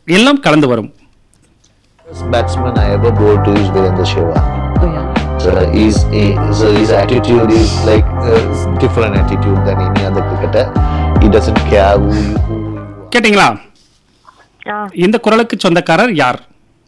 எல்லாம் கலந்து வரும் First batsman I ever bowled to is Virendra Shiva. So his, so his attitude is like uh, different attitude than any other cricketer. He doesn't care who you, who you are. கேட்டிங்களா ஆ இந்த குரலுக்கு சொந்தக்காரர் யார்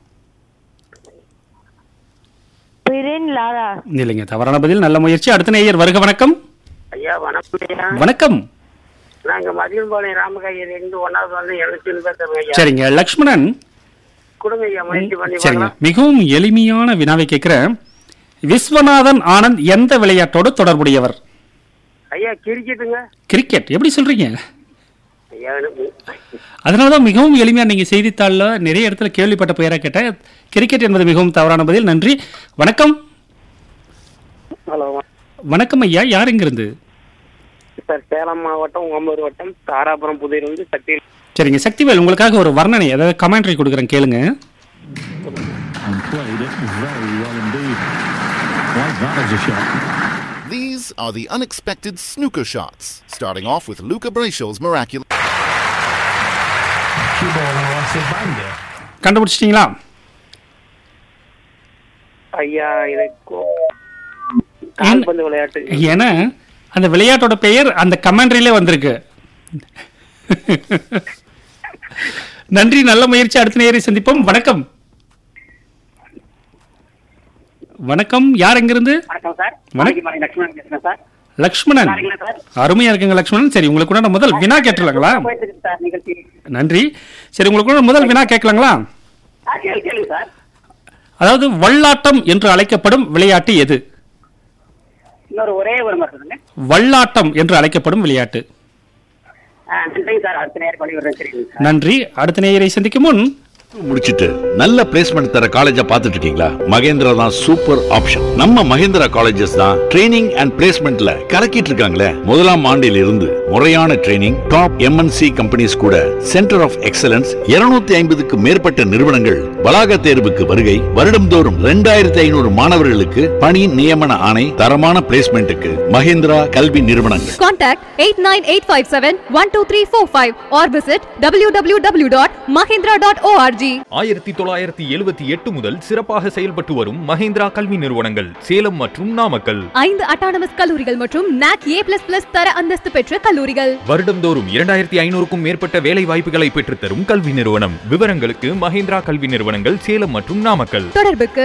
பிரின் Laura இல்லைங்க தவறான பதில் நல்ல முயற்சி அடுத்த நேயர் வருக வணக்கம் ஐயா வணக்கம் ஐயா வணக்கம் நாங்க மதியம்பாளையம் ராமகையர் இருந்து ஒன்னாவது வந்து எழுபத்தி பேசுறோம் ஐயா சரிங்க லக்ஷ்மணன் கொடுங்க ஐயா முயற்சி பண்ணி சரிங்க பார்க்கலாம் மிகவும் எளிமையான வினாவை கேட்கிறேன் விஸ்வநாதன் ஆனந்த் எந்த விளையாட்டோடு தொடர்புடையவர் ஐயா கிரிக்கெட்டுங்க கிரிக்கெட் எப்படி சொல்றீங்க ஐயா எனக்கு அதனாலதான் மிகவும் எளிமையா நீங்க செய்தித்தாள்ல நிறைய இடத்துல கேள்விப்பட்ட பெயரா கேட்டேன் கிரிக்கெட் என்பது மிகவும் தவறான பதில் நன்றி வணக்கம் ஹலோ வணக்கம் ஐயா யார் இங்கிருந்து சார் சேலம் மாவட்டம் ஓம்பூர் வட்டம் தாராபுரம் புதிர் வந்து சக்தி சரிங்க சக்திவேல் உங்களுக்காக ஒரு வர்ணனை அதாவது கமெண்ட்ரி கொடுக்குறேன் கேளுங்க and played it very well indeed. Like that as a shot. These are the unexpected snooker shots, starting off with Luca Bracio's miraculous. கண்டுபிடிச்சிட்டீங்களா ஐயா இது கோ- கால்பந்து விளையாட்டு ஏன்னா அந்த விளையாட்டோட பெயர் அந்த கமெண்ட்ரியிலே வந்திருக்கு நன்றி நல்ல முயற்சி அடுத்த நேரை சந்திப்போம் வணக்கம் வணக்கம் யார் எங்கிருந்து வணக்கம் சார் வணக்கம். வணக்கம் லட்சுமணன் பேசுறேன் சார் லக்ஷ்மணன் நல்லா இருக்கீங்களா சார்? அருமையா இருக்குங்க லக்ஷ்மணன் சரி உங்களுக்கு கூட முதல் வினா கேட்டுலாங்களா போயிட்டு இருக்கு சார் நிகழ்ச்சி நன்றி சரி உங்களுக்கு கூட முதல் வினா கேட்கலாங்களா ஆ, கேளு கேளுங்க சார் அதாவது வல்லாட்டம் என்று அழைக்கப்படும் விளையாட்டு எது இன்னொரு ஒரே ஒரு மாதிரி சொல்லுங்க வல்லாட்டம் என்று அழைக்கப்படும் விளையாட்டு ஆ, நன்றிங்க சார் அடுத்த நேரம் பழி விடுறேன் சரிங்க சார் நன்றி அடுத்த நேயரை சந்திக்கும் முன் முடிச்சிட்டு நல்ல பிளேஸ்மெண்ட் தர காலேஜா பார்த்துட்டு இருக்கீங்களா மகேந்திரா தான் சூப்பர் ஆப்ஷன் நம்ம மகேந்திரா காலேஜஸ் தான் ட்ரைனிங் அண்ட் பிளேஸ்மெண்ட்ல கலக்கிட்டு இருக்காங்களே முதலாம் ஆண்டில் இருந்து முறையான ட்ரைனிங் டாப் எம்என்சி கம்பெனிஸ் கூட சென்டர் ஆஃப் எக்ஸலன்ஸ் 250 ஐம்பதுக்கு மேற்பட்ட நிறுவனங்கள் வளாக தேர்வுக்கு வருகை வருடம்தோறும் ரெண்டாயிரத்தி ஐநூறு மாணவர்களுக்கு பணி நியமன ஆணை தரமான பிளேஸ்மெண்ட்டுக்கு மகேந்திரா கல்வி நிறுவனங்கள் Contact 89857-12345 or visit www.mahindra.org. ஆயிரத்தி தொள்ளாயிரத்தி எழுபத்தி எட்டு முதல் சிறப்பாக செயல்பட்டு வரும் மகேந்திரா கல்வி நிறுவனங்கள் சேலம் மற்றும் நாமக்கல் ஐந்து அட்டானமஸ் கல்லூரிகள் மற்றும் NAC A++ தர அந்தஸ்து பெற்ற கல்லூரிகள் வருடம்தோறும் இரண்டாயிரத்தி ஐநூறுக்கும் மேற்பட்ட வேலை வாய்ப்புகளை பெற்றுத்தரும் கல்வி நிறுவனம் விவரங்களுக்கு மகேந்திரா கல்வி நிறுவனங்கள் சேலம் மற்றும் நாமக்கல் தொடர்புக்கு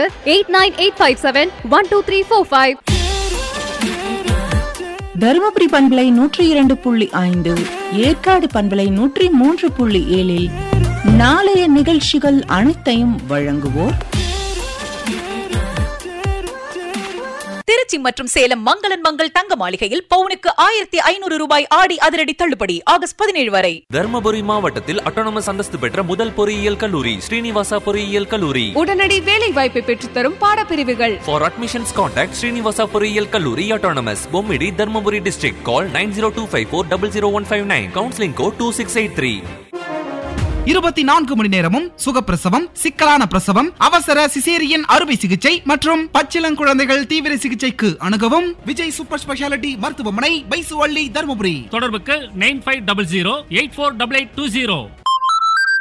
89857-12345 தருமபுரி பண்பலை நூற்றி இரண்டு புள்ளி ஐந்து ஏற்காடு பண்பலை நூற்றி மூன்று புள்ளி ஏழில் நாளைய நிகழ்ச்சிகள் அனைத்தையும் வழங்குவோர் திருச்சி மற்றும் சேலம் மங்களன் மங்கள் தங்க மாளிகையில் பவுனுக்கு ஆயிரத்தி ஐநூறு ரூபாய் ஆடி அதிரடி தள்ளுபடி ஆகஸ்ட் பதினேழு வரை தர்மபுரி மாவட்டத்தில் அட்டானமஸ் அந்தஸ்து பெற்ற முதல் பொறியியல் கல்லூரி ஸ்ரீனிவாசா பொறியியல் கல்லூரி உடனடி வேலை வாய்ப்பை பெற்றுத்தரும் பாடப்பிரிவுகள் For admissions contact ஸ்ரீனிவாசா பொறியியல் கல்லூரி autonomous Bommidi Dharmapuri district call nine zero two five four double zero one five nine counselling code two six eight three இருபத்தி நான்கு மணி நேரமும் சுகப்பிரசவம் சிக்கலான பிரசவம் அவசர சிசேரியன் அறுவை சிகிச்சை மற்றும் பச்சிளங்குழந்தைகள் தீவிர சிகிச்சைக்கு அணுகவும் விஜய் சூப்பர் ஸ்பெஷாலிட்டி மருத்துவமனை பைசுவள்ளி தருமபுரி தொடர்புக்கு nine five double zero eight four double eight two zero